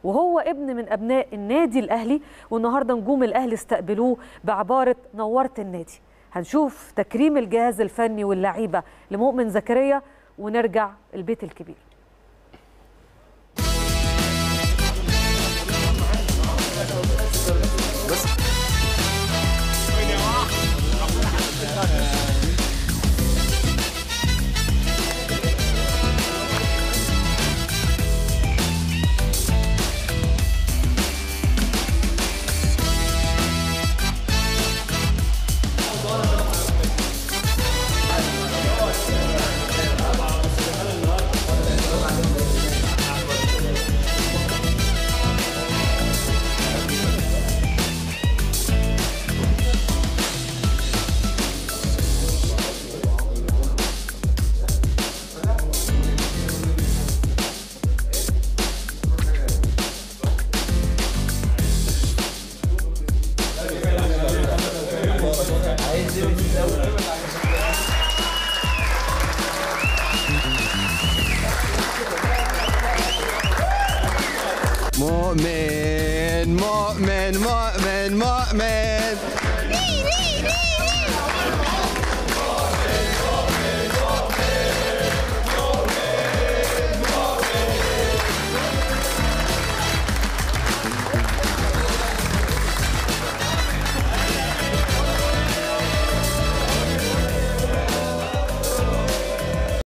وهو ابن من ابناء النادي الاهلي والنهارده نجوم الاهلي استقبلوه بعباره نورت النادي هنشوف تكريم الجهاز الفني واللعيبه لمؤمن زكريا ونرجع البيت الكبير مؤمن مؤمن مؤمن مؤمن